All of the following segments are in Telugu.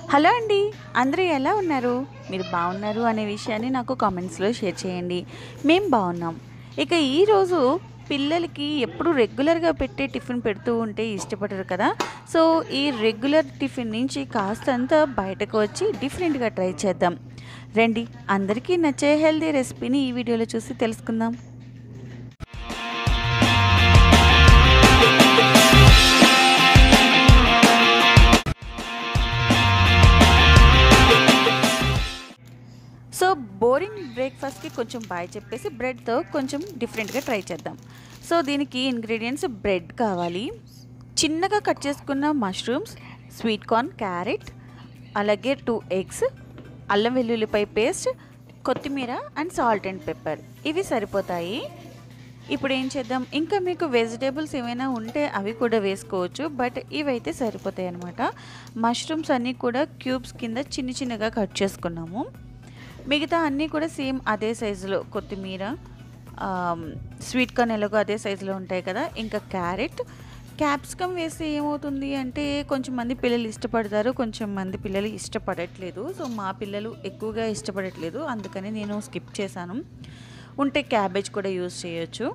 హలో అండి అందరూ ఎలా ఉన్నారు మీరు బాగున్నారు అనే విషయాన్ని నాకు కామెంట్స్లో షేర్ చేయండి మేము బాగున్నాం ఇక ఈరోజు పిల్లలకి ఎప్పుడు రెగ్యులర్గా పెట్టే టిఫిన్ పెడుతూ ఉంటే ఇష్టపడరు కదా సో ఈ రెగ్యులర్ టిఫిన్ నుంచి కాస్తంత బయటకు వచ్చి డిఫరెంట్గా ట్రై చేద్దాం రండి అందరికీ నచ్చే హెల్దీ రెసిపీని ఈ వీడియోలో చూసి తెలుసుకుందాం సో బోరింగ్ బ్రేక్ఫాస్ట్కి కొంచెం బాయ్ చెప్పేసి బ్రెడ్తో కొంచెం డిఫరెంట్గా ట్రై చేద్దాం సో దీనికి ఇంగ్రీడియంట్స్ బ్రెడ్ కావాలి చిన్నగా కట్ చేసుకున్న మష్రూమ్స్ స్వీట్ కార్న్ క్యారెట్ అలాగే టూ ఎగ్స్ అల్లం వెల్లుల్లిపాయ పేస్ట్ కొత్తిమీర అండ్ సాల్ట్ అండ్ పెప్పర్ ఇవి సరిపోతాయి ఇప్పుడు ఏం చేద్దాం ఇంకా మీకు వెజిటేబుల్స్ ఏమైనా ఉంటే అవి కూడా వేసుకోవచ్చు బట్ ఇవైతే సరిపోతాయి అనమాట మష్రూమ్స్ అన్నీ కూడా క్యూబ్స్ కింద చిన్న చిన్నగా కట్ చేసుకున్నాము మిగతా అన్నీ కూడా సేమ్ అదే సైజులో కొత్తిమీర స్వీట్ కార్న్ ఎలాగో అదే సైజులో ఉంటాయి కదా ఇంకా క్యారెట్ క్యాప్సికమ్ వేస్తే ఏమవుతుంది అంటే కొంచెం మంది పిల్లలు ఇష్టపడతారు కొంచెం మంది పిల్లలు ఇష్టపడట్లేదు సో మా పిల్లలు ఎక్కువగా ఇష్టపడట్లేదు అందుకని నేను స్కిప్ చేశాను ఉంటే క్యాబేజ్ కూడా యూజ్ చేయొచ్చు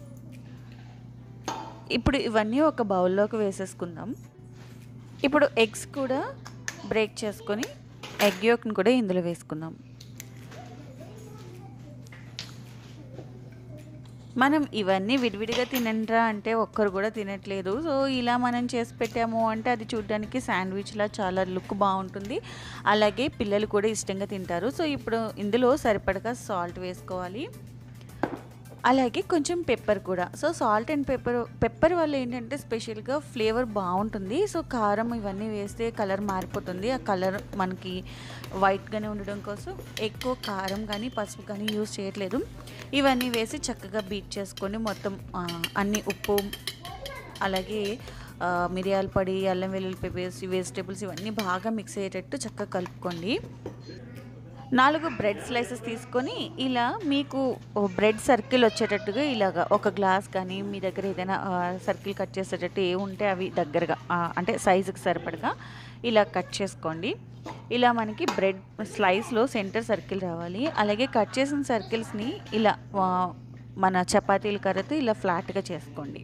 ఇప్పుడు ఇవన్నీ ఒక బౌల్లోకి వేసేసుకుందాం ఇప్పుడు ఎగ్స్ కూడా బ్రేక్ చేసుకొని ఎగ్ యోక్ని కూడా ఇందులో వేసుకుందాం మనం ఇవన్నీ విడివిడిగా తినండ్రా అంటే ఒక్కరు కూడా తినట్లేదు సో ఇలా మనం చేసి పెట్టాము అంటే అది చూడడానికి శాండ్విచ్లా చాలా లుక్ బాగుంటుంది అలాగే పిల్లలు కూడా ఇష్టంగా తింటారు సో ఇప్పుడు ఇందులో సరిపడగా సాల్ట్ వేసుకోవాలి అలాగే కొంచెం పెప్పర్ కూడా so salt and pepper pepper వల్ల ఏంటంటే స్పెషల్గా ఫ్లేవర్ బాగుంటుంది సో కారం ఇవన్నీ వేస్తే కలర్ మారిపోతుంది ఆ కలర్ మనకి వైట్గానే ఉండడం కోసం ఎక్కువ కారం కానీ పసుపు కానీ యూజ్ చేయట్లేదు ఇవన్నీ వేసి చక్కగా బీట్ చేసుకొని మొత్తం అన్ని ఉప్పు అలాగే మిరియాల పొడి అల్లం వెల్లుల్లి పేస్ట్ వెజిటేబుల్స్ ఇవన్నీ బాగా మిక్స్ అయ్యేటట్టు చక్కగా కలుపుకోండి నాలుగు బ్రెడ్ స్లైసెస్ తీసుకొని ఇలా మీకు బ్రెడ్ సర్కిల్ వచ్చేటట్టుగా ఇలాగా ఒక గ్లాస్ కానీ మీ దగ్గర ఏదైనా సర్కిల్ కట్ చేసేటట్టు ఏ ఉంటే అవి దగ్గరగా అంటే సైజుకి సరిపడగా ఇలా కట్ చేసుకోండి ఇలా మనకి బ్రెడ్ స్లైస్లో సెంటర్ సర్కిల్ రావాలి అలాగే కట్ చేసిన సర్కిల్స్ని ఇలా మన చపాతీల కర్రతో ఇలా ఫ్లాట్గా చేసుకోండి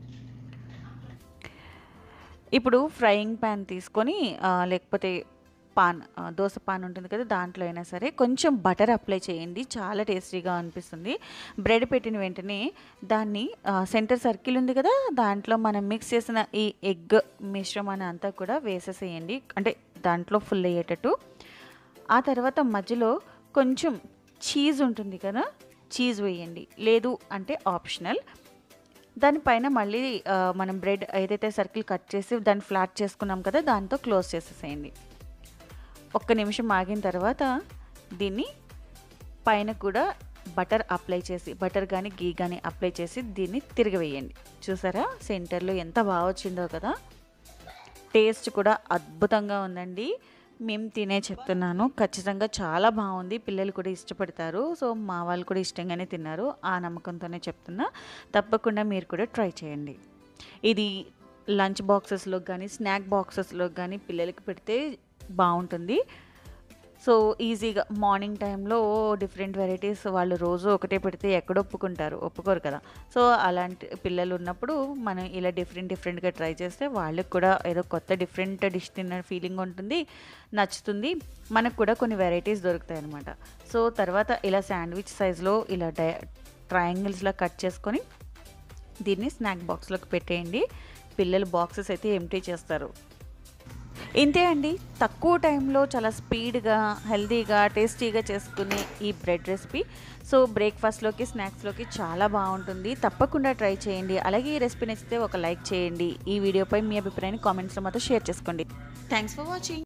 ఇప్పుడు ఫ్రైయింగ్ ప్యాన్ తీసుకొని లేకపోతే పాన్ దోశ పాన్ ఉంటుంది కదా దాంట్లో అయినా సరే కొంచెం బటర్ అప్లై చేయండి చాలా టేస్టీగా అనిపిస్తుంది బ్రెడ్ పెట్టిన వెంటనే దాన్ని సెంటర్ సర్కిల్ ఉంది కదా దాంట్లో మనం మిక్స్ చేసిన ఈ ఎగ్ మిశ్రమాన్ని అంతా కూడా వేసేసేయండి అంటే దాంట్లో ఫుల్ అయ్యేటట్టు ఆ తర్వాత మధ్యలో కొంచెం చీజ్ ఉంటుంది కదా చీజ్ వేయండి లేదు అంటే ఆప్షనల్ దానిపైన మళ్ళీ మనం బ్రెడ్ ఏదైతే సర్కిల్ కట్ చేసి దాన్ని ఫ్లాట్ చేసుకున్నాం కదా దాంతో క్లోజ్ చేసేసేయండి ఒక్క నిమిషం ఆగిన తర్వాత దీన్ని పైన కూడా బటర్ అప్లై చేసి బటర్ కానీ గీ కానీ అప్లై చేసి దీన్ని తిరగవేయండి చూసారా సెంటర్లో ఎంత బాగా వచ్చిందో కదా టేస్ట్ కూడా అద్భుతంగా ఉందండి మేము తినే చెప్తున్నాను ఖచ్చితంగా చాలా బాగుంది పిల్లలు కూడా ఇష్టపడతారు సో మా వాళ్ళు కూడా ఇష్టంగానే తిన్నారు ఆ నమ్మకంతోనే చెప్తున్నా తప్పకుండా మీరు కూడా ట్రై చేయండి ఇది లంచ్ బాక్సెస్లో కానీ స్నాక్ బాక్సెస్లో కానీ పిల్లలకి పెడితే బాగుంటుంది సో ఈజీగా మార్నింగ్ టైంలో డిఫరెంట్ వెరైటీస్ వాళ్ళు రోజు ఒకటే పెడితే ఎక్కడ ఒప్పుకుంటారు ఒప్పుకోరు కదా సో అలాంటి పిల్లలు ఉన్నప్పుడు మనం ఇలా డిఫరెంట్ డిఫరెంట్గా ట్రై చేస్తే వాళ్ళకి కూడా ఏదో కొత్త డిఫరెంట్ డిష్ తిన్న ఫీలింగ్ ఉంటుంది నచ్చుతుంది మనకు కూడా కొన్ని వెరైటీస్ దొరుకుతాయి అనమాట సో తర్వాత ఇలా శాండ్విచ్ సైజులో ఇలా డై ట్రయాంగిల్స్లా కట్ చేసుకొని దీన్ని స్నాక్ బాక్స్లోకి పెట్టేయండి పిల్లలు బాక్సెస్ అయితే ఎంటీ చేస్తారు ఇంతే అండి తక్కువ టైంలో చాలా స్పీడ్గా హెల్తీగా టేస్టీగా చేసుకునే ఈ బ్రెడ్ రెసిపీ సో బ్రేక్ఫాస్ట్లోకి స్నాక్స్లోకి చాలా బాగుంటుంది తప్పకుండా ట్రై చేయండి అలాగే ఈ రెసిపీ నచ్చితే ఒక లైక్ చేయండి ఈ వీడియోపై మీ అభిప్రాయాన్ని కామెంట్స్లో మాతో షేర్ చేసుకోండి థ్యాంక్స్ ఫర్ వాచింగ్